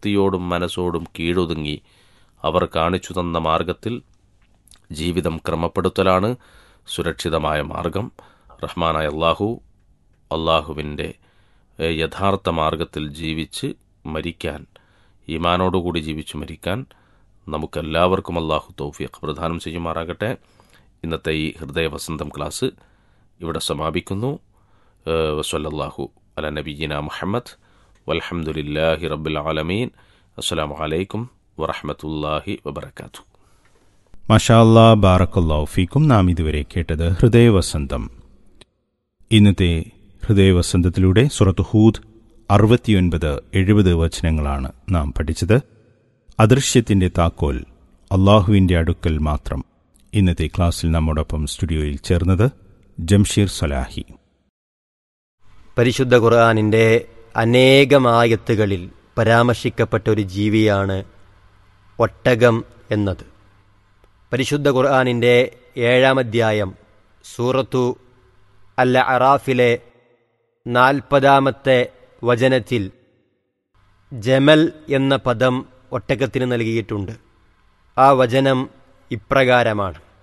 ശക്തിയോടും മനസ്സോടും കീഴൊതുങ്ങി അവർ കാണിച്ചു തന്ന മാർഗത്തിൽ ജീവിതം ക്രമപ്പെടുത്തലാണ് സുരക്ഷിതമായ മാർഗം റഹ്മാനായ അള്ളാഹു അള്ളാഹുവിൻ്റെ ഏഹ്, യഥാർത്ഥ മാർഗത്തിൽ ജീവിച്ച് മരിക്കാൻ ഈമാനോടുകൂടി ജീവിച്ച് മരിക്കാൻ നമുക്കെല്ലാവർക്കും അള്ളാഹു തൗഫീഖ് പ്രദാനം ചെയ്യുമാറാകട്ടെ ഇന്നത്തെ ഈ ഹൃദയവസന്തം ക്ലാസ് ഇവിടെ സമാപിക്കുന്നു ഏഹ്, വസ്വല്ലല്ലാഹു അല നബിയിന മുഹമ്മദ് വൽഹംദുലില്ലാഹി റബ്ബിൽ ആലമീൻ അസ്സലാമു അലൈക്കും വറഹ്മത്തുള്ളാഹി വബറകാതുഹു മഷാല്ലാ ബാറക്കല്ലാഹു ഫീക്കും നാം ഇതുവരെ കേട്ടത് ഹൃദയവസന്തം ഇന്നത്തെ ഹൃദയവസന്തത്തിലൂടെ സുറത്ത് ഹൂദ് അറുപത്തിയൊൻപത് എഴുപത് വചനങ്ങളാണ് നാം പഠിച്ചത് അദൃശ്യത്തിന്റെ താക്കോൽ അള്ളാഹുവിന്റെ അടുക്കൽ മാത്രം ഇന്നത്തെ ക്ലാസ്സിൽ നമ്മോടൊപ്പം സ്റ്റുഡിയോയിൽ ചേർന്നത് ജംഷീർ സലാഹി പരിശുദ്ധ ഖുർആാനിൻ്റെ അനേകമായത്തുകളിൽ പരാമർശിക്കപ്പെട്ട ഒരു ജീവിയാണ് ഒട്ടകം എന്നത് പരിശുദ്ധ ഖുർആാനിൻ്റെ ഏഴാം അധ്യായം സൂറത്തു അൽ അറാഫിലെ നാൽപ്പതാമത്തെ വചനത്തിൽ ജമൽ എന്ന പദം ഒട്ടകത്തിന് നൽകിയിട്ടുണ്ട് ആ വചനം ഇപ്രകാരമാണ്